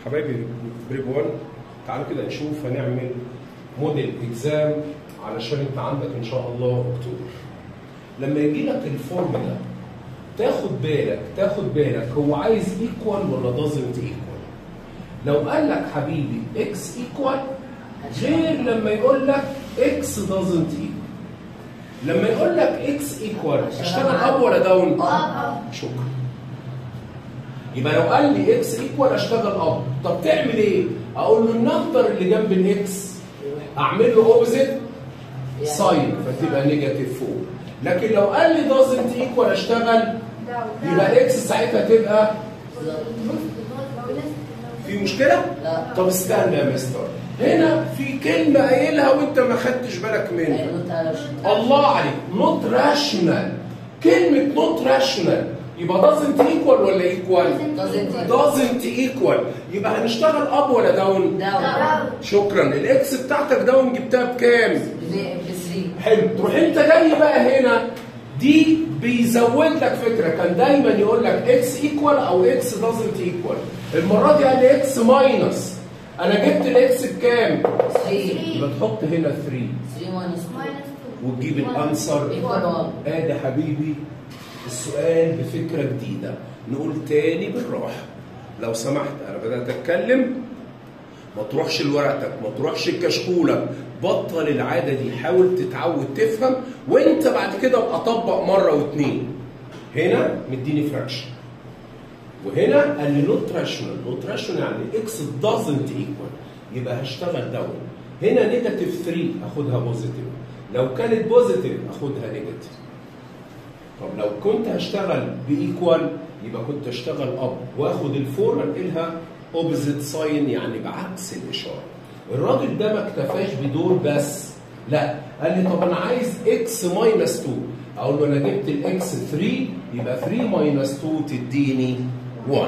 حبايبي بريب 1 تعالوا كده نشوف هنعمل موديل اكزام علشان انت عندك ان شاء الله اكتوبر لما يجي لك الفورم ده تاخد بالك تاخد بالك هو عايز ايكوال ولا دازنت ايكوال لو قال لك حبيبي اكس ايكوال غير لما يقول لك اكس دازنت ايكوال لما يقول لك اكس ايكوال اشتغل اب ولا داون شكرا يبقى لو قال لي اكس ايكوال اشتغل اب طب تعمل ايه اقول له النمبر اللي جنب الاكس اعمل له اوبزيت ساين فتبقى نيجاتيف فوق لكن لو قال لي دازنت ايكوال اشتغل يبقى الاكس ساعتها تبقى في مشكله لا طب استنى يا مستر هنا في كلمه قايلها وانت ما خدتش بالك منها ايوه تعالى الله عليك نوت راشونال كلمة نوت راشونال يبقى doesn't equal ولا equal؟ Doesn't doesn't equal يبقى هنشتغل اب ولا داون؟ داون شكرا الاكس بتاعتك داون جبتها بكام؟ ب 3 حلو تروح انت جاي بقى هنا دي بيزود لك فكره كان دايما يقول لك اكس ايكوال او اكس دازنت ايكوال المره دي قال لي اكس ماينس انا جبت الاكس بكام؟ 3 يبقى تحط هنا 3 3 ماينس وتجيب الانسر 2 ايكوال 1 ادي حبيبي السؤال بفكره جديده نقول تاني بالراحه لو سمحت انا بدات اتكلم ما تروحش لورقتك ما تروحش لكشكولك بطل العاده دي حاول تتعود تفهم وانت بعد كده ابقى طبق مره واتنين هنا مديني فراكشن وهنا قال لي نوت راشونال نوت راشونال يعني اكس دازنت ايكوال يبقى هشتغل داون هنا نيجاتيف 3 اخدها بوزيتيف لو كانت بوزيتيف اخدها نيجاتيف طب لو كنت هشتغل بايكوال يبقى كنت اشتغل اب واخد الفور انقلها اوبزيت ساين يعني بعكس الاشاره الراجل ده ما اكتفاش بدول بس لا قال لي طب انا عايز اكس ماينس 2 اقول له انا جبت الاكس 3 يبقى 3 ماينس 2 تديني 1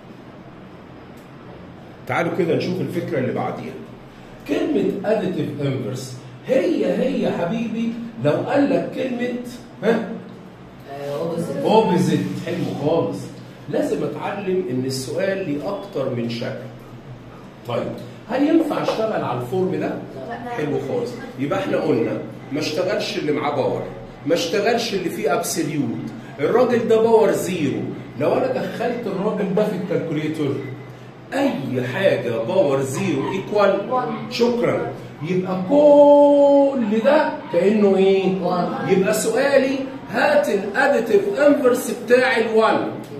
تعالوا كده نشوف الفكره اللي بعديها كلمه اديتيف انفرس هي هي يا حبيبي لو قال لك كلمه ها اوبوزيت اوبزيت حلو خالص لازم اتعلم ان السؤال ليه اكتر من شكل طيب هل ينفع اشتغل على الفورم ده حلو خالص يبقى احنا قلنا ما اشتغلش اللي معاه باور ما اشتغلش اللي فيه ابسوليوت الراجل ده باور زيرو لو انا دخلت الراجل ده في الكالكوليتور اي حاجه باور زيرو ايكوال شكرا يبقى كل ده كانه ايه One. يبقى سؤالي هات الاديتيف انفرس بتاع ال1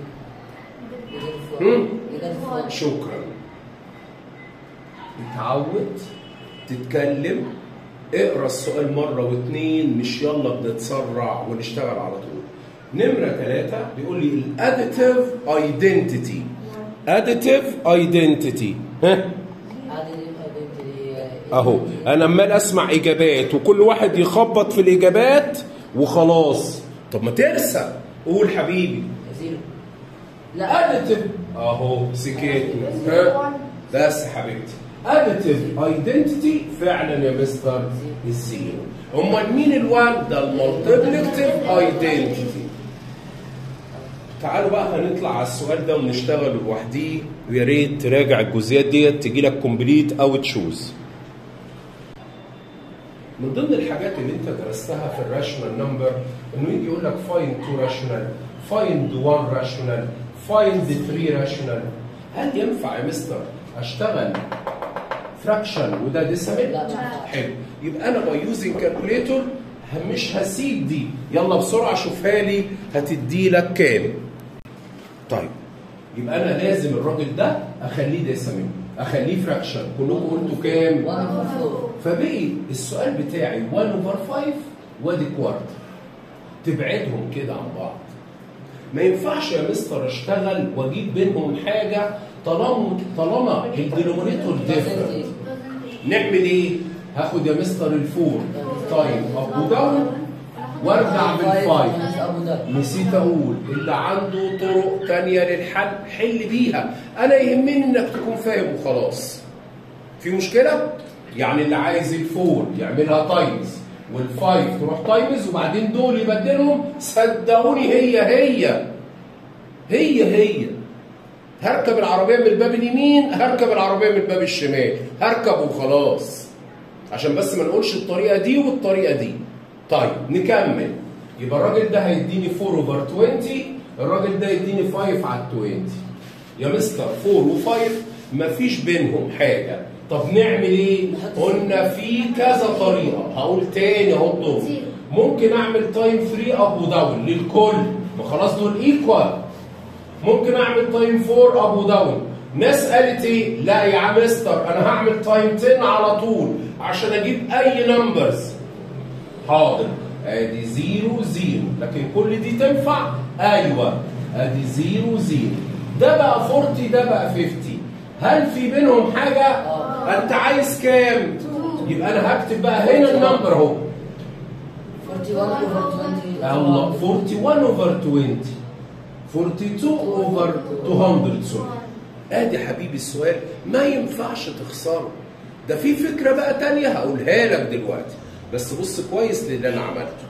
هم؟ نيجاتيف 4 شكرا اتعود تتكلم اقرا السؤال مره واتنين مش يلا بنتسرع ونشتغل على طول نمره ثلاثة بيقول لي الاديتيف ايدنتيتي اديتيف ايدنتيتي ها اهو انا عمال اسمع اجابات وكل واحد يخبط في الاجابات وخلاص طب ما ترسى قول حبيبي زيرو لا اديتيف اهو سكتنا ها بس حبيبتي اديتيف ايدنتيتي فعلا يا مستر الزيرو امال مين الوان ده المالتيبلكتيف ايدنتيتي تعالوا بقى هنطلع على السؤال ده ونشتغل لوحديه ويا ريت تراجع الجزئيات ديت تجي لك كومبليت او تشوز من ضمن الحاجات اللي انت درستها في الراشونال نمبر انه يجي يقول لك فايند 2 راشونال فايند 1 راشونال فايند 3 راشونال هل ينفع يا مستر اشتغل فراكشن وده ديسيمال؟ لا، ما حلو يبقى انا باي يوزنج كالكوليتور مش هسيب دي يلا بسرعه شوفها لي هتدي لك كام طيب يبقى انا لازم الراجل ده اخليه ديسيمال اخليه فراكشن كلكم قلتوا كام 1 اوفر 4 فبقي السؤال بتاعي 1 اوفر 5 وادي كوارتر تبعدهم كده عن بعض ما ينفعش يا مستر اشتغل واجيب بينهم حاجه طالما طالما الدينومينيتور ديفرنت نعمل ايه؟ هاخد يا مستر الفور تايم اب وداون وارجع بالفايف ابو ظبي نسيت اقول اللي عنده طرق تانية للحل حل بيها انا يهمني انك تكون فاهم وخلاص في مشكلة؟ يعني اللي عايز الفور يعملها تايمز والفايف تروح تايمز وبعدين دول يبدلهم صدقوني هي هي هي هي هركب العربيه من الباب اليمين هركب العربيه من الباب الشمال هركب وخلاص عشان بس ما نقولش الطريقه دي والطريقه دي طيب نكمل يبقى الراجل ده هيديني 4 اوفر 20 الراجل ده يديني 5 على 20 يا مستر 4 و5 مفيش بينهم حاجه طب نعمل ايه قلنا في كذا طريقه هقول تاني اهو الدور ممكن اعمل تايم 3 اب وداون للكل ما خلاص دول ايكوال ممكن اعمل تايم 4 اب وداون ناس قالت ايه لا يا عم مستر انا هعمل تايم 10 على طول عشان اجيب اي نمبرز حاضر ادي زيرو زيرو لكن كل دي تنفع ايوه ادي زيرو زيرو ده بقى 40 ده بقى 50 هل في بينهم حاجه انت عايز كام يبقى انا هكتب بقى هنا النمبر اهو 41 over 20 الله 41 اوفر 20 42 اوفر 200 سوري ادي حبيبي السؤال ما ينفعش تخسره ده في فكره بقى تانية هقولها لك دلوقتي بس بص كويس للي انا عملته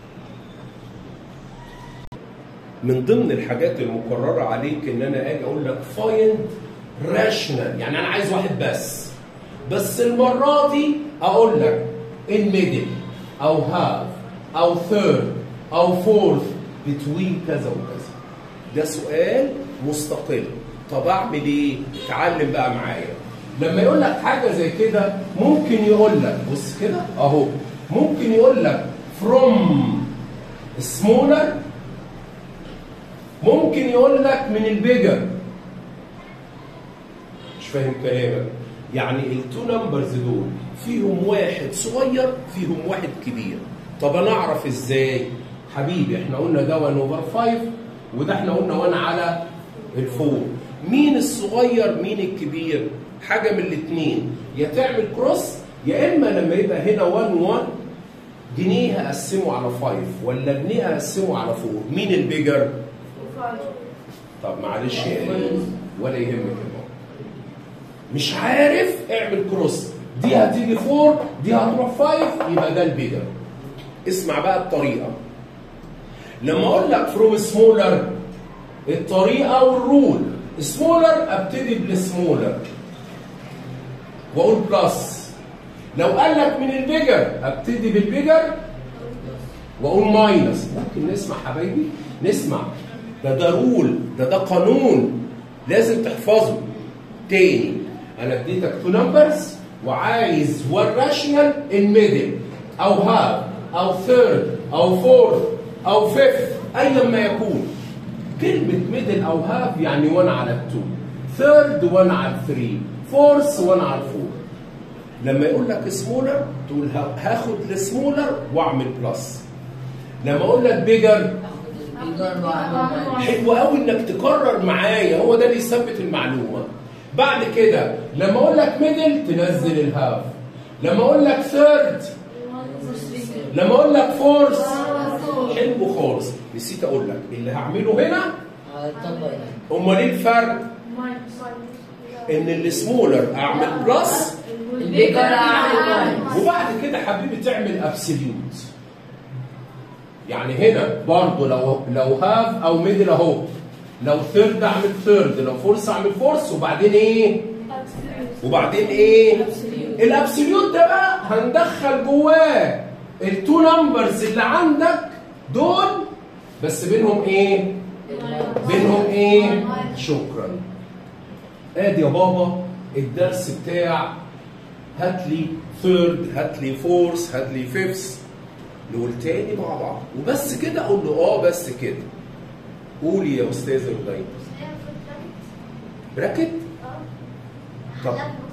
من ضمن الحاجات المقرره عليك ان انا اجي اقول لك فايند راشنال يعني انا عايز واحد بس بس المره دي اقول لك الميدل او هاف او ثيرد او فورث بتوين كذا وكذا ده سؤال مستقل طب اعمل ايه اتعلم بقى معايا لما يقول لك حاجه زي كده ممكن يقول لك بص كده اهو ممكن يقول لك from smaller ممكن يقول لك من البيجر مش فاهم كلامك يعني التو نمبرز دول فيهم واحد صغير فيهم واحد كبير طب انا اعرف ازاي حبيبي احنا قلنا ده 1 اوفر 5 وده احنا قلنا 1 على الفور مين الصغير مين الكبير حاجه من الاثنين يا تعمل كروس يا اما لما يبقى هنا 1 1 جنيه هقسمه على 5 ولا جنيه هقسمه على 4 مين البيجر طب معلش يا قليل ولا يهمك الموضوع مش عارف اعمل كروس دي هتيجي 4 دي هتروح 5 يبقى ده البيجر اسمع بقى الطريقه لما اقول لك فروم سمولر الطريقه والرول سمولر ابتدي بالسمولر واقول بلس لو قال لك من البيجر ابتدي بالبيجر واقول ماينس ممكن نسمع حبايبي نسمع ده ده رول ده ده قانون لازم تحفظه تاني انا اديتك تو نمبرز وعايز والراشنال الميدل او هاف او ثيرد او فورث او فيفث ايا ما يكون كلمة ميدل او هاف يعني 1 على 2 ثيرد 1 على 3 فورث 1 على 4 لما يقول لك سمولر تقول هاخد السمولر واعمل بلس لما اقول لك بيجر البيجر واعمل ماينس حلو قوي انك تكرر معايا هو ده اللي يثبت المعلومه بعد كده لما اقول لك ميدل تنزل الهاف لما اقول لك ثيرد لما اقول لك فورث حلو خالص نسيت اقول لك اللي هعمله هنا هيطبق هنا امال ايه الفرق ان السمولر اعمل بلس البيجر اعمل ماينس وبعد كده حبيبي تعمل ابسوليوت يعني هنا برضه لو لو هاف او ميدل اهو لو ثيرد اعمل ثيرد لو فورث اعمل فورث وبعدين ايه وبعدين ايه الابسوليوت ده بقى هندخل جواه التو نمبرز اللي عندك دول بس بينهم ايه بينهم ايه شكرا ادي يا بابا الدرس بتاع هات لي ثيرد هات لي فورث هات لي فيفث نقول تاني مع بعض وبس كده اقول له اه بس كده قولي يا استاذ رضية براكت طب.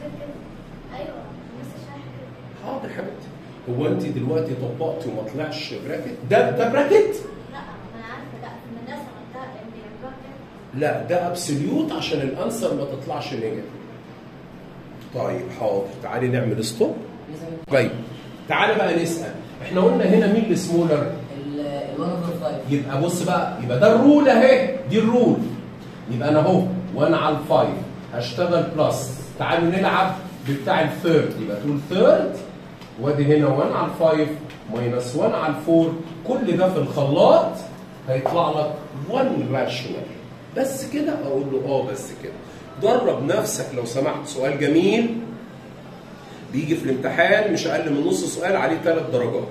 حاضر حبيبتي هو انت دلوقتي طبقتي وما طلعش براكت ده ده براكت لا ده ابسوليوت عشان الانسر ما تطلعش نيجاتيف طيب حاضر تعالي نعمل ستوب طيب تعالى بقى نسال احنا قلنا هنا مين السمولر ال 1 اوفر 5 يبقى بص بقى يبقى ده الرول اهي دي الرول يبقى انا اهو وانا على الفايف هشتغل بلس تعالوا نلعب بتاع الثيرد يبقى تقول ثيرد وادي هنا 1 على الفايف ماينس 1 على الفور كل ده في الخلاط هيطلع لك 1 راشنال بس كده اقول له اه بس كده درب نفسك لو سمحت سؤال جميل بيجي في الامتحان مش اقل من نص سؤال عليه ثلاث درجات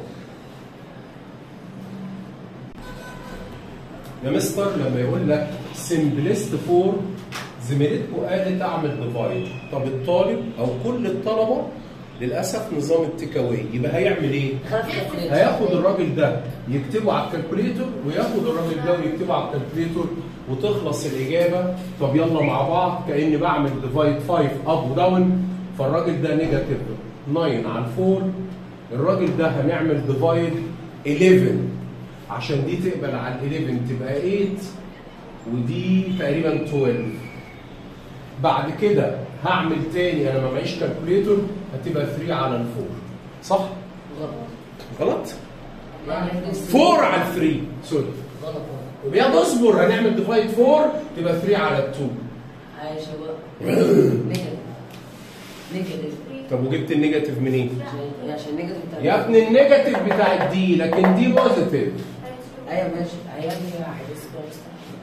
يا مستر لما يقول لك سمبلست فور زميلتكم قالت اعمل ديفايد طب الطالب او كل الطلبه للاسف نظام التيك اواي يبقى هيعمل ايه؟ هياخد الراجل ده يكتبه على الكالكوليتور وياخد الراجل ده ويكتبه على الكالكوليتور وتخلص الاجابه طب يلا مع بعض كاني بعمل ديفايد 5 اب وداون فالراجل ده نيجاتيف 9 على 4 الراجل ده هنعمل ديفايد 11 عشان دي تقبل على ال 11 تبقى 8 ودي تقريبا 12 بعد كده هعمل تاني انا ما معيش كالكوليتور هتبقى 3 على ال 4 صح؟ غلط؟ يعني 4 على 3 سوري غلط يا تصبر هنعمل ديفايد 4 تبقى 3 على 2 عايش بقى نيجاتيف نيجاتيف طب وجبت النيجاتيف منين؟ عشان- عشان نيجاتيف بتاع يا ابني النيجاتيف بتاع الدي لكن دي بوزيتيف ايوه ماشي ايوه دي واحد بس كويس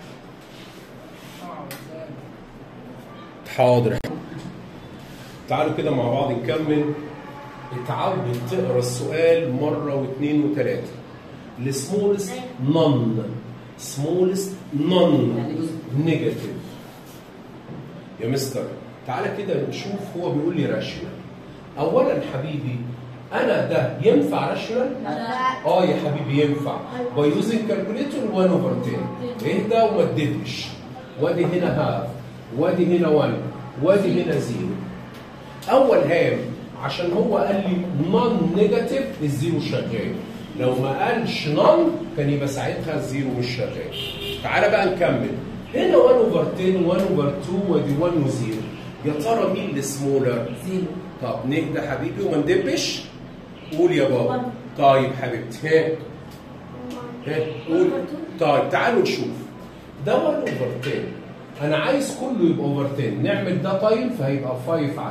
حاضر تعالوا كده مع بعض نكمل اتعود تقرا السؤال مره واثنين وثلاثه السمولست نون سمولست نون يعني جزء نيجاتيف يا مستر تعالى كده نشوف هو بيقول لي راشنال اولا حبيبي انا ده ينفع راشنال اه يا حبيبي ينفع باي يوزنج كالكوليتور 1 اوفر 10 اهدى وما تدبش وادي هنا هاف وادي هنا 1 وادي هنا زيرو اول هام عشان هو قال لي نون نيجاتيف الزيرو شغال لو ما قالش نون كان يبقى ساعتها الزيرو مش شغال تعالى بقى نكمل هنا 1 اوفر 10 1 اوفر 2 وادي 1 وزيرو يا ترى مين السمولر زيرو طب نهدى حبيبي وما ندبش قول يا بابا طيب حبيبتي ها ها قول طيب تعالوا نشوف ده 1 اوفر 10 انا عايز كله يبقى اوفر 10 نعمل ده تايم فهيبقى 5 على 10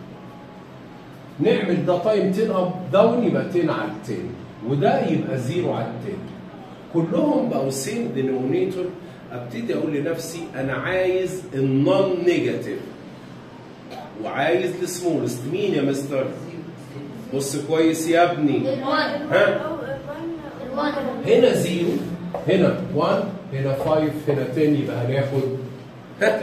نعمل ده تايم 10 اب داون يبقى 10 على 10 وده يبقى 0 على 10 كلهم بقوا سيم دينومينيتور ابتدي اقول لنفسي انا عايز النون نيجاتيف وعايز السمولست مين يا مستر بص كويس يا ابني ها هنا زيرو هنا 1 هنا 5 هنا 10 يبقى هناخد ها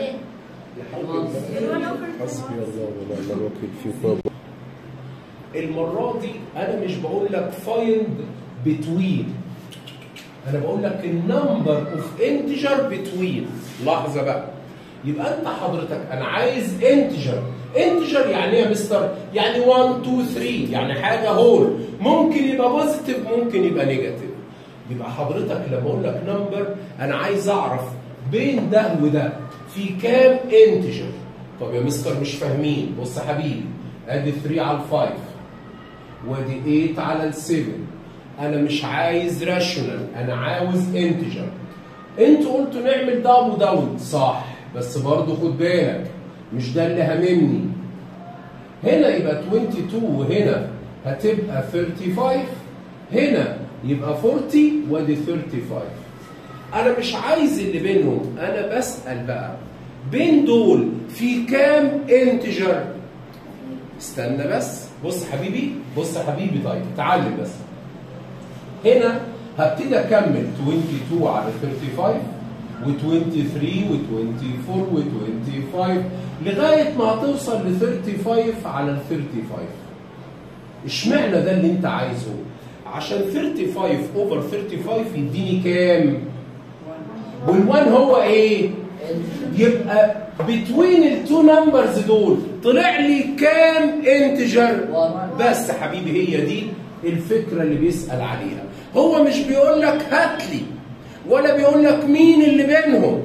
حسبي الله ونعم الوكيل فيكم المرة دي أنا مش بقول لك فايند بتوين أنا بقول لك النمبر اوف انتجر بتوين لحظة بقى يبقى أنت حضرتك أنا عايز انتجر انتجر يعني ايه يا مستر؟ يعني 1 2 3 يعني حاجة هول ممكن يبقى بوزيتيف ممكن يبقى نيجاتيف يبقى حضرتك لما اقول لك نمبر انا عايز اعرف بين ده وده في كام انتجر طب يا مستر مش فاهمين بص يا حبيبي ادي 3 على 5 وادي 8 على 7 انا مش عايز راشونال انا عاوز انتجر انتوا قلتوا نعمل ده ابو داون صح بس برضه خد بالك مش ده اللي هاممني هنا يبقى 22 وهنا هتبقى 35 هنا يبقى 40 وادي 35 انا مش عايز اللي بينهم انا بسال بقى بين دول في كام انتجر استنى بس بص حبيبي بص حبيبي طيب تعلم بس هنا هبتدي اكمل 22 على 35 و23 و24 و25 لغايه ما هتوصل ل 35 على ال 35 اشمعنى ده اللي انت عايزه عشان 35 اوفر 35 يديني كام وال1 هو ايه يبقى بتوين التو نمبرز دول طلع لي كام انتجر بس حبيبي هي دي الفكره اللي بيسال عليها هو مش بيقول لك هات لي ولا بيقول لك مين اللي بينهم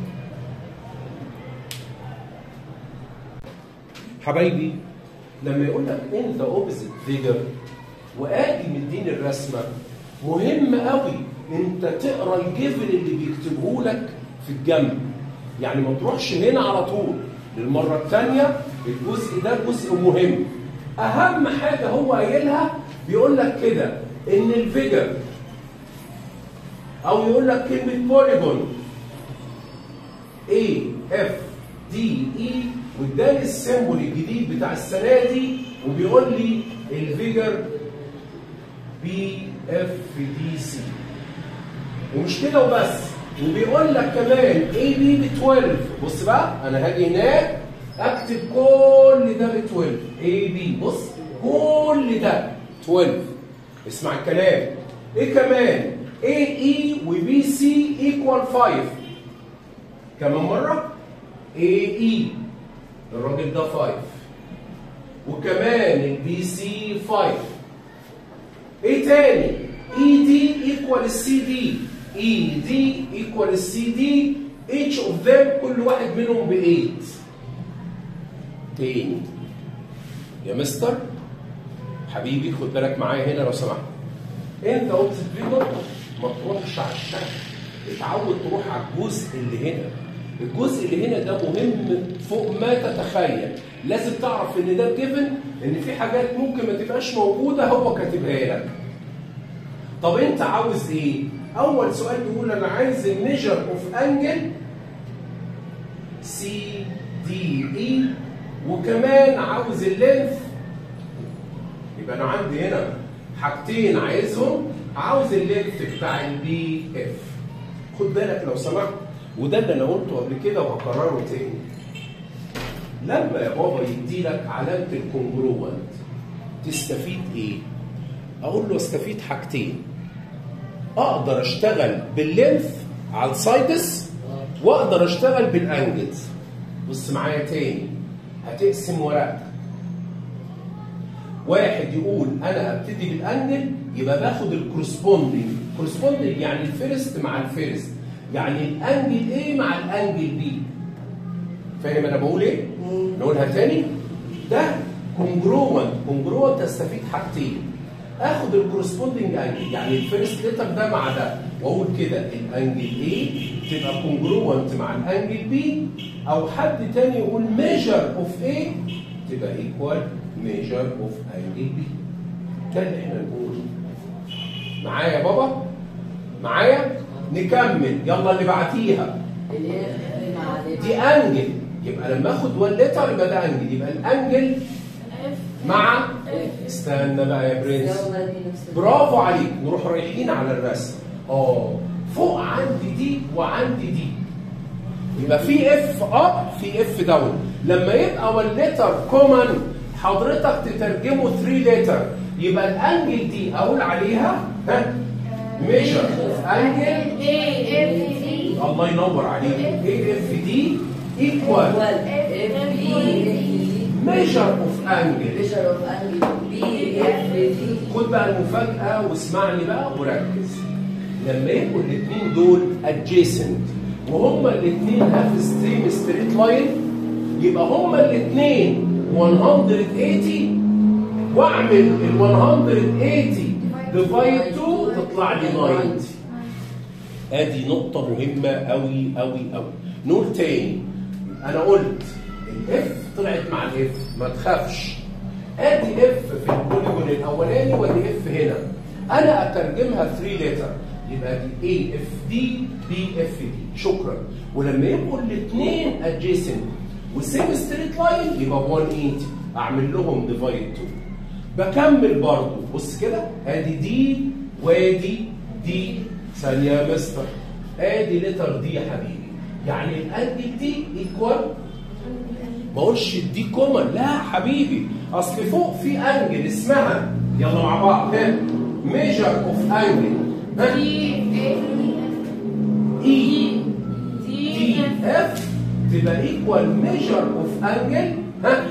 حبايبي لما يقول لك ان ذا اوبزيت فيجر وادي مديني الرسمه مهم قوي انت تقرا الجبر اللي بيكتبه لك في الجنب يعني ما تروحش هنا على طول للمره الثانيه الجزء ده جزء مهم اهم حاجه هو قايلها بيقول لك كده ان الفيجر او يقول لك كلمه بوليجون A F D E واداني السيمبل الجديد بتاع السنه دي وبيقول لي الفيجر بي اف دي سي ومش كده وبس وبيقول لك كمان اي بي ب 12 بص بقى انا هاجي هناك اكتب كل ده ب 12 اي بي بص كل ده 12 اسمع الكلام ايه كمان اي اي وبي سي ايكوال 5 كمان مره اي اي الراجل ده 5 وكمان البي سي 5 ايه تاني اي دي ايكوال السي دي اي دي ايكوال السي دي each of them كل واحد منهم ب 8 تاني يا مستر حبيبي خد بالك معايا هنا لو سمحت انت قلت الفيجر ما تروحش على الشكل اتعود تروح على الجزء اللي هنا الجزء اللي هنا ده مهم فوق ما تتخيل لازم تعرف ان ده جيفن ان في حاجات ممكن ما تبقاش موجوده هو كاتبها لك طب انت عاوز ايه اول سؤال بيقول انا عايز الميجر اوف انجل سي دي اي وكمان عاوز اللينث يبقى انا عندي هنا حاجتين عايزهم عاوز اللينث بتاع البي اف خد بالك لو سمحت وده اللي انا قلته قبل كده وهكرره تاني لما يا بابا يدي لك علامه الكونجروانت تستفيد ايه؟ اقول له استفيد حاجتين اقدر اشتغل باللينث على السايدس واقدر اشتغل بالانجلز بص معايا تاني هتقسم ورقتك واحد يقول انا ابتدي بالانجل يبقى باخد الكورسبوندنج كورسبوندنج يعني الفيرست مع الفيرست يعني الانجل ايه مع الانجل بي فاهم انا بقول ايه نقولها تاني ده كونجروانت كونجروانت استفيد حاجتين اخد الكورسبوندنج انجل يعني الفيرست ليتر ده مع ده واقول كده الانجل ايه تبقى كونجروانت مع الانجل بي او حد تاني يقول ميجر اوف ايه تبقى ايكوال ميجر اوف انجل بي ده اللي احنا نقوله معايا يا بابا معايا نكمل يلا اللي بعتيها الاف مع الاف دي انجل يبقى لما اخد وان لتر يبقى ده انجل يبقى الانجل مع استنى بقى يا برنس يلا دي نفس برافو عليك نروح رايحين على الرسم اه فوق عندي دي وعندي دي يبقى في اف اب في اف داون لما يبقى واللتر كومن حضرتك تترجمه 3 لتر يبقى الانجل دي اقول عليها ها ميجر اوف انجل الله ينور عليك اي اف دي ايكوال اف بي ميجر اوف انجل ميجر اوف انجل بي اف دي خد بقى المفاجأة واسمعني بقى وركز لما يبقوا الاثنين دول adjacent وهما الاثنين have stream straight line يبقى هما الاثنين 180 واعمل ال 180 divide 2 تطلع لي 90 ادي نقطة مهمة قوي قوي قوي نقول تاني انا قلت الاف طلعت مع الاف ما تخافش ادي اف في البوليجون الاولاني وادي اف هنا انا اترجمها 3 لتر يبقى دي اي اف دي بي اف دي شكرا ولما يبقوا الاثنين ادجيسنت والسيم ستريت لاين يبقى 180 اعمل لهم ديفايد 2 بكمل برضو بص كده ادي دي وادي دي ثانيه يا مستر ادي لتر دي يا حبيبي يعني الانجل دي ايكوال ما اقولش دي كومن لا حبيبي اصل فوق في انجل اسمها يلا مع بعض ها ميجر اوف انجل ها اي دي اف تبقى ايكوال ميجر اوف انجل ها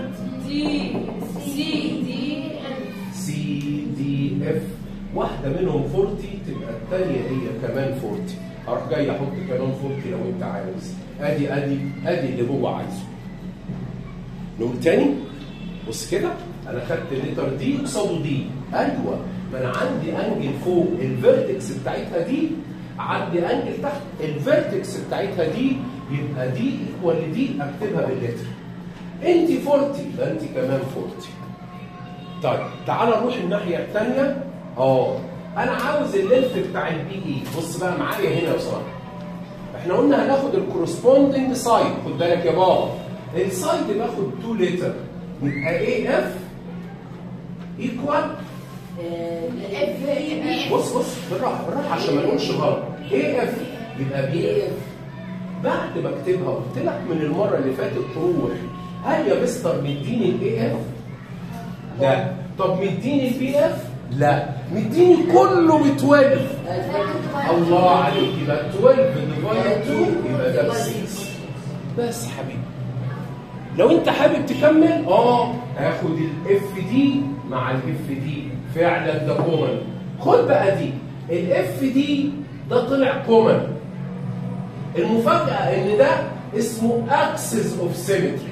سي دي اف واحده منهم 40 تبقى الثانيه هي كمان 40 هروح جاي احط كمان 40 لو انت عاوز ادي ادي ادي اللي هو عايزه نقول تاني بص كده انا خدت الليتر دي قصاده دي ايوه ما انا عندي انجل فوق الفيرتكس بتاعتها دي عندي انجل تحت الفيرتكس بتاعتها دي يبقى دي ايكوال دي اكتبها باللتر انت 40 يبقى انت كمان 40 طيب تعال نروح الناحيه الثانيه اه انا عاوز اللينث بتاع البي اي بص بقى معايا هنا يا صاحبي احنا قلنا هناخد الكورسبوندنج سايد خد بالك يا بابا السايد باخد 2 لتر يبقى اي اف ايكوال بص بص بالراحه بالراحه عشان ما نقولش غلط اي اف يبقى بي اف بعد ما اكتبها قلت لك من المره اللي فاتت تروح هل يا مستر مديني الاي اف؟ لا طب مديني البي اف؟ لا مديني كله ب 12 الله عليك يبقى 12 ديفايد 2 يبقى ده ب 6 بس حبيبي لو انت حابب تكمل اه هاخد الاف دي مع الاف دي فعلا ده كومن خد بقى دي الاف دي ده طلع كومن المفاجاه ان ده اسمه اكسس اوف سيمتري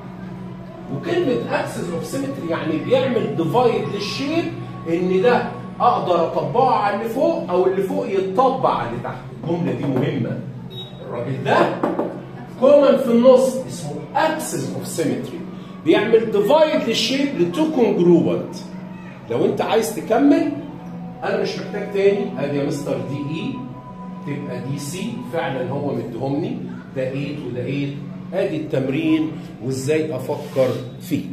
وكلمه اكسس اوف سيمتري يعني بيعمل ديفايد للشيب ان ده اقدر اطبقه على اللي فوق او اللي فوق يتطبق على اللي تحت الجمله دي مهمه الراجل ده كومن في النص اسمه اكسس اوف سيمتري بيعمل ديفايد للشيب لتو كونجروبنت لو انت عايز تكمل انا مش محتاج تاني ادي يا مستر دي اي تبقى دي سي فعلا هو مديهمني ده 8 وده 8 ادي التمرين وازاي افكر فيه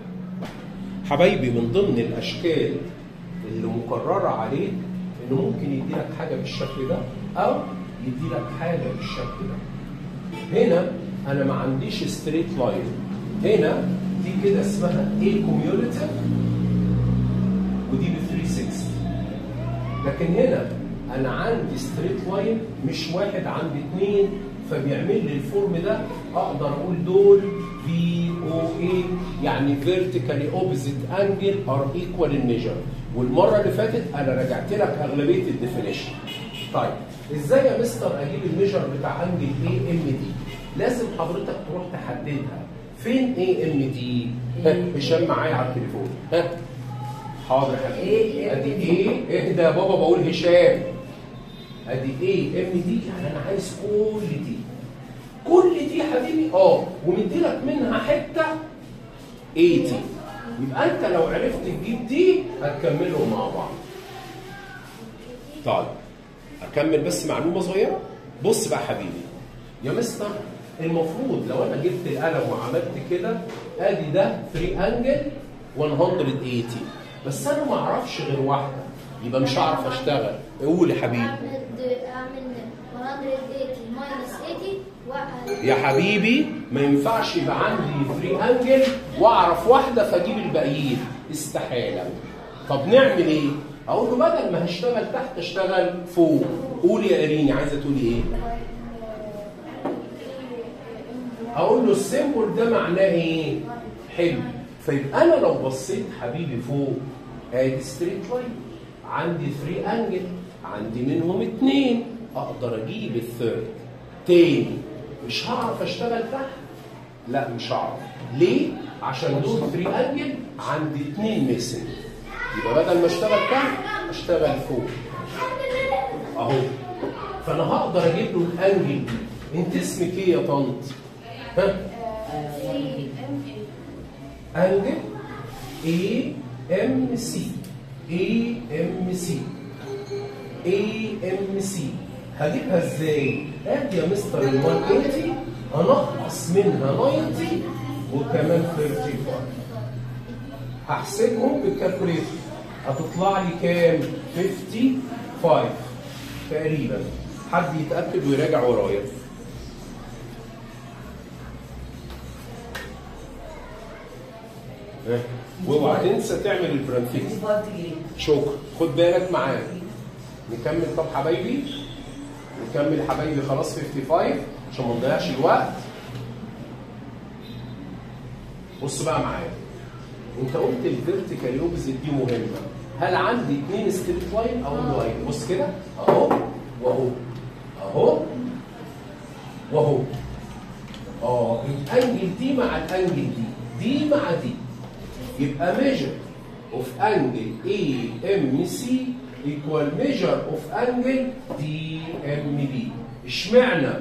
حبايبي من ضمن الاشكال اللي مكرره عليه انه ممكن يديلك حاجه بالشكل ده او يديلك حاجه بالشكل ده هنا انا ما عنديش ستريت لاين هنا دي كده اسمها ايه كوميوليتيف ودي ب 360 لكن هنا انا عندي ستريت لاين مش واحد عندي اثنين فبيعمل لي الفورم ده اقدر اقول دول في او اي يعني فيرتيكالي اوبوزيت انجل ار ايكوال ان ميجر والمره اللي فاتت انا رجعت لك اغلبيه الديفينيشن طيب ازاي يا مستر اجيب الميجر بتاع انجل اي ام دي لازم حضرتك تروح تحددها فين اي ام دي هشام معايا على التليفون ها حاضر يا حبيبي ادي ايه اهدى يا بابا بقول هشام ادي ايه ام دي يعني انا عايز كل دي كل دي يا حبيبي اه ومدي لك منها حته 80 يبقى انت لو عرفت تجيب دي هتكملهم مع بعض طيب اكمل بس معلومه صغيره بص بقى حبيبي يا مستر المفروض لو انا جبت القلم وعملت كده ادي ده 3 انجل 180 بس انا ما اعرفش غير واحده يبقى مش هعرف اشتغل قول يا حبيبي اعمل 180 ماينس 80 يا حبيبي ما ينفعش يبقى عندي 3 انجل واعرف واحده فاجيب الباقيين استحاله طب نعمل ايه اقول له بدل ما هشتغل تحت اشتغل فوق قولي يا اريني عايزه تقولي ايه اقول له السيمبل ده معناه ايه حلو فيبقى انا لو بصيت حبيبي فوق ادي ستريت لاين عندي 3 انجل عندي منهم اثنين اقدر اجيب الثيرد تاني مش هعرف اشتغل تحت لا مش هعرف ليه عشان دول 3 انجل عندي اثنين ميسنج يبقى بدل ما اشتغل تحت اشتغل فوق اهو فانا هقدر اجيب له الانجل دي انت اسمك ايه يا طنط ها انجل اي ام سي اي ام سي اي ام سي هجيبها ازاي؟ ادي يا مستر ال 180 هنقص منها 90 وكمان 35 هحسبهم بالكالكوليتر هتطلع لي كام؟ 55 تقريبا حد يتاكد ويراجع ورايا ها؟ واوعى تنسى تعمل البرانفيكس شكرا خد بالك معايا نكمل طب حبايبي نكمل حبايبي خلاص 55 عشان ما نضيعش الوقت بص بقى معايا انت قلت الفيرتيكال اوبزيت دي مهمه هل عندي اثنين ستريت لاين اقول له ايوه بص كده اهو واهو اهو واهو اه الانجل دي مع الانجل دي دي مع دي يبقى measure of angle AMC equal measure of angle DMB اشمعنى؟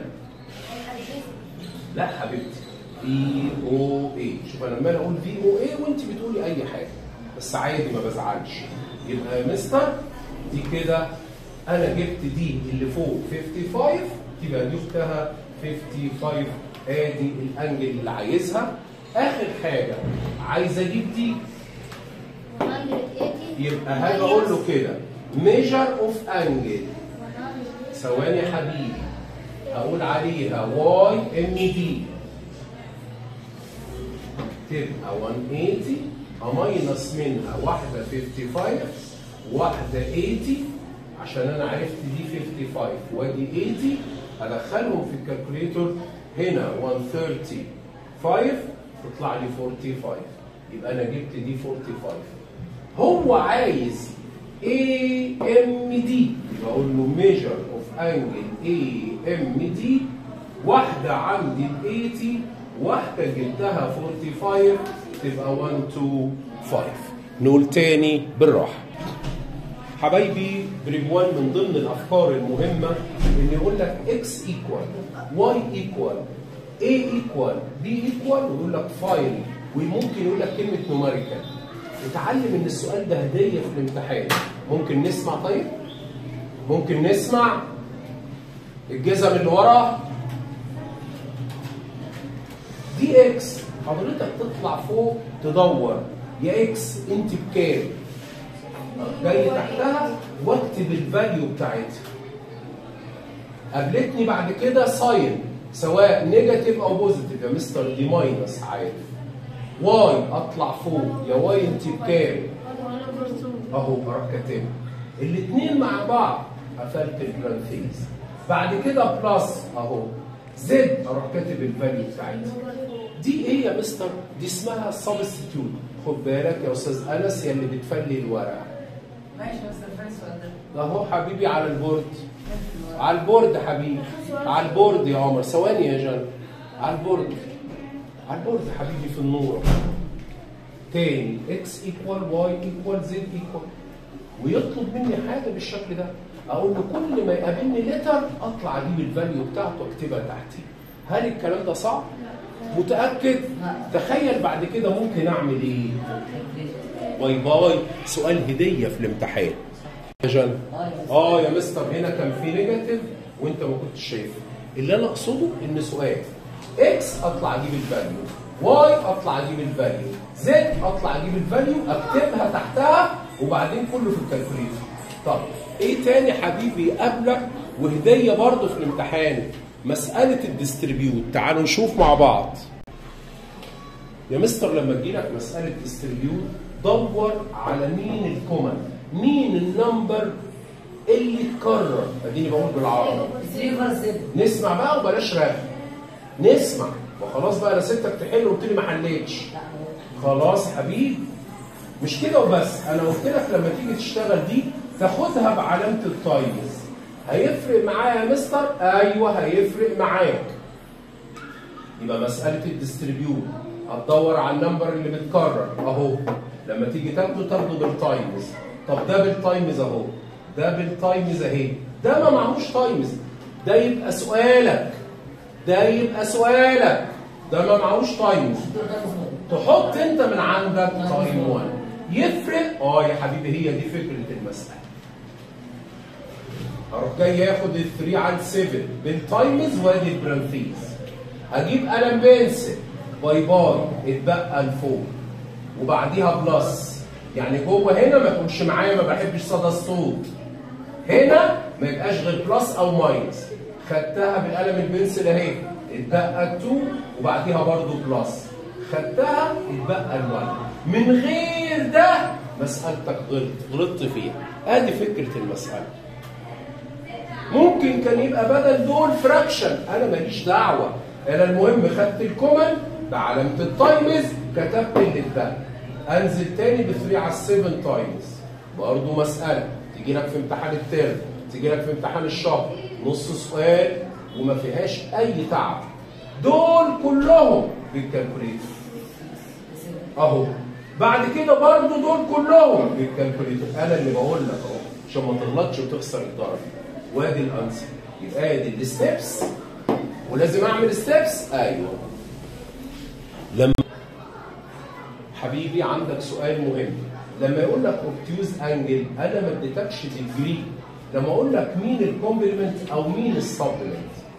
لا حبيبتي في او اي شوف انا لما اقول في او اي وانت بتقولي اي حاجه بس عادي ما بزعلش يبقى يا مستر دي كده انا جبت دي اللي فوق 55 تبقى دي اختها 55 ادي الانجل اللي عايزها اخر حاجه عايز اجيب دي 180 يبقى هاجي اقول له كده measure of angle 100 ثواني يا حبيبي هقول عليها واي ام دي تبقى 180 اماينس منها واحده 55 واحده 80 عشان انا عرفت دي 55 وادي 80 ادخلهم في الكالكوليتور هنا 135 تطلع لي 45 يبقى انا جبت دي 45 هو عايز اي ام دي بقول له ميجر اوف انجل اي ام دي واحده عندي ال 80 واحده جبتها 45 تبقى 1 2 5 نقول تاني بالراحه حبايبي بريم 1 من ضمن الافكار المهمه ان يقول لك اكس ايكوال واي ايكوال اي ايكوال دي ايكوال ويقول لك فاين وممكن يقول لك كلمه نوميريكال اتعلم ان السؤال ده هديه في الامتحان ممكن نسمع طيب ممكن نسمع الجزم اللي ورا دي اكس حضرتك تطلع فوق تدور يا اكس انت بكام جاي تحتها واكتب الفاليو بتاعتها قابلتني بعد كده ساين سواء نيجاتيف او بوزيتيف يا مستر دي ماينس عادي واي اطلع فوق يا واي انت بكام اهو اروح كاتبها الاثنين مع بعض قفلت البرانثيز بعد كده بلس اهو زد اروح كاتب الفاليو بتاعتها دي ايه يا مستر دي اسمها سبستيتيوت خد بالك يا استاذ انس يا اللي بتفلي الورق ماشي بس الفرق السؤال ده اهو حبيبي على البورد على البورد حبيبي على البورد يا عمر ثواني يا جان على البورد على البورد حبيبي في النور تاني اكس ايكوال واي ايكوال زد ايكوال ويطلب مني حاجه بالشكل ده اقول له كل ما يقابلني لتر اطلع اجيب الفاليو بتاعته واكتبها تحتي هل الكلام ده صعب؟ متاكد؟ تخيل بعد كده ممكن اعمل ايه؟ باي باي سؤال هديه في الامتحان يا جن اه يا مستر هنا كان في نيجاتيف وانت ما كنتش شايفه اللي انا اقصده ان سؤال اكس اطلع اجيب الفاليو واي اطلع اجيب الفاليو زد اطلع اجيب الفاليو اكتبها تحتها وبعدين كله في الكالكوليتر طب ايه تاني حبيبي قبلك وهديه برضه في الامتحان مساله الديستريبيوت تعالوا نشوف مع بعض يا مستر لما تجيلك مساله ديستريبيوت دور على مين الكومن مين النمبر اللي اتكرر اديني بقول بالعربي ريفر زد نسمع بقى وبلاش رغي نسمع وخلاص بقى انا سبتك تحل وقلت لي ما حليتش خلاص حبيبي مش كده وبس انا قلت لك لما تيجي تشتغل دي تاخدها بعلامه التايمز هيفرق معايا يا مستر ايوه هيفرق معاك يبقى مساله الديستريبيوت هتدور على النمبر اللي بيتكرر اهو لما تيجي تاخده تاخده بالتايمز طب ده بالتايمز اهو ده بالتايمز اهي ده ما معهوش تايمز ده يبقى سؤالك ده يبقى سؤالك ده ما معهوش تايمز تحط انت من عندك تايم 1 يفرق اه يا حبيبي هي دي فكره المساله اروح جاي ياخد ال 3 على 7 بالتايمز وادي البرانثيز اجيب قلم بنسل باي باي اتبقى لفوق وبعديها بلس يعني جوه هنا ما يكونش معايا ما بحبش صدى الصوت هنا ما يبقاش غير بلس او ماينس خدتها بالقلم البنسل اهي اتبقى 2 وبعديها برضو بلس خدتها اتبقى ال1 من غير ده مسألتك غلط غلطت فيها ادي فكرة المسألة ممكن كان يبقى بدل دول فراكشن انا ماليش دعوة انا المهم خدت الكومن بعلامة التايمز كتبت اللي اتبقى انزل تاني ب 3 على 7 تايمز برضه مسألة تيجي لك في امتحان الترم تيجي لك في امتحان الشهر نص سؤال وما فيهاش اي تعب دول كلهم بالكالكوليتر اهو بعد كده برضه دول كلهم بالكالكوليتر انا اللي بقول لك اهو عشان ما تغلطش وتخسر الدرجه وادي الانسر يبقى ادي الستبس ولازم اعمل ستبس ايوه لما حبيبي عندك سؤال مهم لما يقول لك اوبتيوز انجل انا ما اديتكش ديجري لما اقول لك مين الكومبلمنت او مين السبلمنت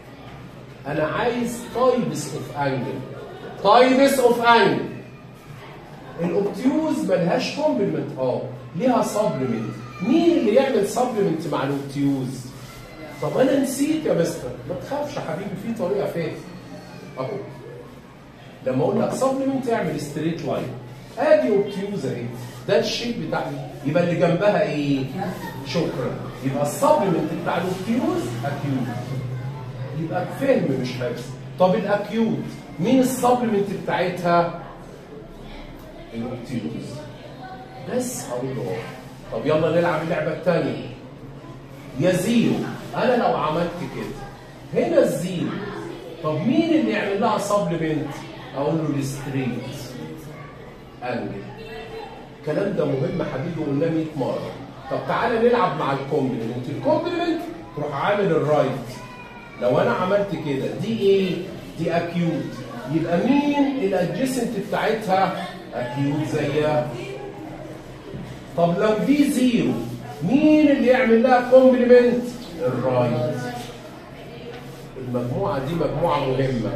انا عايز تايبس اوف انجل تايبس اوف انجل الاوبتيوز ملهاش كومبلمنت اه ليها سبلمنت مين اللي يعمل سبلمنت مع الاوبتيوز طب انا نسيت يا مستر ما تخافش يا حبيبي في طريقه فين اهو لما اقول لك سبلمنت اعمل ستريت لاين ادي اوبتيوز اهي ده الشيب بتاعي يبقى اللي جنبها ايه شكرا يبقى السبلمنت بتاع الاوبتيوز اكيوت يبقى فهم مش حفظ طب الاكيوت مين السبلمنت بتاعتها الاوبتيوز بس هقول له طب يلا نلعب اللعبه الثانيه يا زيرو انا لو عملت كده هنا الزيرو طب مين اللي يعمل لها سبلمنت اقول له الستريت انجل الكلام ده مهم حبيبي قلناه 100 مره طب تعالى نلعب مع الكومبلمنت الكومبلمنت تروح عامل الرايت لو انا عملت كده دي ايه دي اكيوت يبقى مين الادجيسنت بتاعتها اكيوت زيها طب لو دي زيرو مين اللي يعمل لها كومبلمنت الرايت المجموعه دي مجموعه مهمه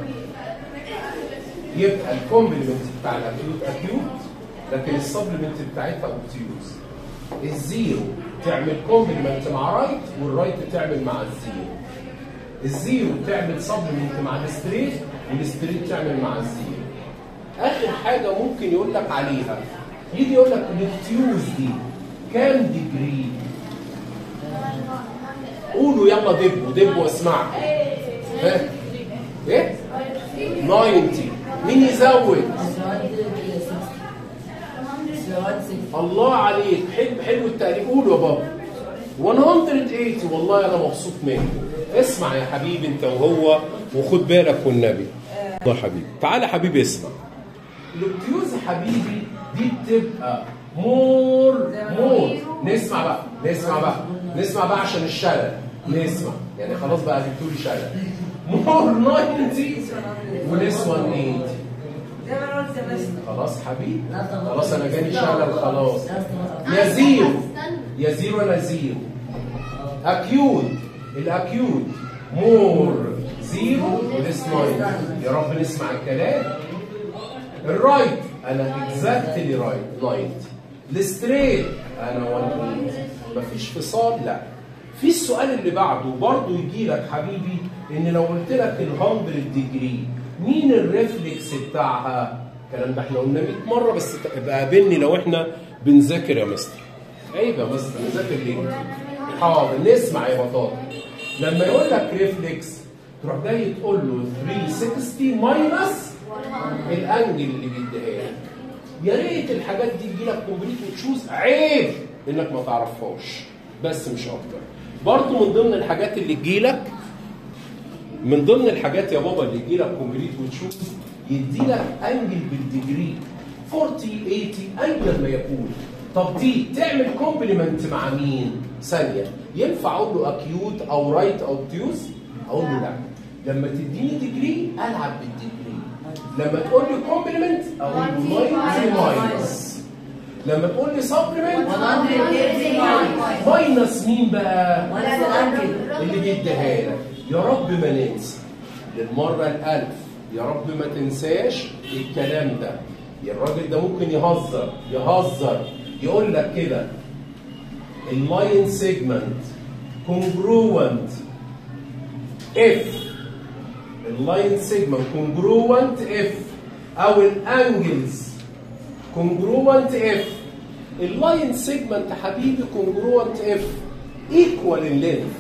يبقى الكومبلمنت بتاع الاكيوت اكيوت لكن السبلمنت بتاعتها اوبتيوز الزيرو تعمل كومبلمنت مع رايت والرايت تعمل مع الزيرو الزيرو تعمل سبلمنت مع الستريت والستريت تعمل مع الزيرو اخر حاجه ممكن يقول لك عليها يجي يقول لك الاوبتيوز دي كام ديجري قولوا يلا دبوا دبوا اسمعوا ها ايه 90 مين يزود الله عليك حلو حلو التقريب قولوا يا بابا 180 والله انا مبسوط منك اسمع يا حبيبي انت وهو وخد بالك والنبي الله حبيبي تعالى حبيبي اسمع الاوبتيوز حبيبي دي بتبقى مور مور نسمع بقى نسمع بقى نسمع بقى عشان الشلل نسمع يعني خلاص بقى جبتوا لي شلل مور 90 وليس 180 زي ما انا قلت يا مستر خلاص حبيبي خلاص انا جالي شلل خلاص يا زيرو يا زيرو انا زيرو اكيوت الاكيوت مور زيرو وليس 90 يا رب نسمع الكلام الرايت انا اكزاكتلي رايت 90 الستريت انا 180 مفيش فصال لا في السؤال اللي بعده برضه يجي لك حبيبي ان لو قلت لك ال 100 ديجري مين الريفلكس بتاعها؟ الكلام ده احنا قلنا 100 مره بس ابقى قابلني لو احنا بنذاكر يا مستر. عيب يا مستر نذاكر ليه؟ حاضر نسمع يا بطاطا. لما يقول لك ريفلكس تروح جاي تقول له 360 ماينس الانجل اللي بيديها لك. يا ريت الحاجات دي تجي لك كومبليت وتشوز عيب انك ما تعرفهاش بس مش اكتر. برضه من ضمن الحاجات اللي تجي لك من ضمن الحاجات يا بابا اللي يجي لك كومبليت وتشوف يدي لك انجل بالديجري 40 80 انجل ما يكون طب دي تعمل كومبلمنت مع مين؟ ثانيه ينفع اقول له اكيوت او رايت او اوبتيوز؟ اقول له لا لما تديني ديجري العب بالديجري لما تقول لي كومبلمنت اقول له 90 ماينس لما تقول لي سبلمنت 180 ماينس مين بقى؟ ولا الانجل اللي بيديها لك يا رب ما ننسى للمرة الألف يا رب ما تنساش الكلام ده الراجل ده ممكن يهزر يهزر يقول لك كده اللاين سيجمنت كونجروانت اف اللاين سيجمنت كونجروانت اف او الانجلز كونجروانت اف اللاين سيجمنت حبيبي كونجروانت اف ايكوال اللينث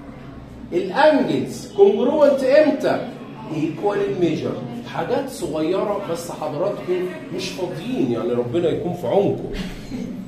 الانجلز كونجروانت امتى؟ ايكوال الميجر حاجات صغيره بس حضراتكم مش فاضيين يعني ربنا يكون في عونكم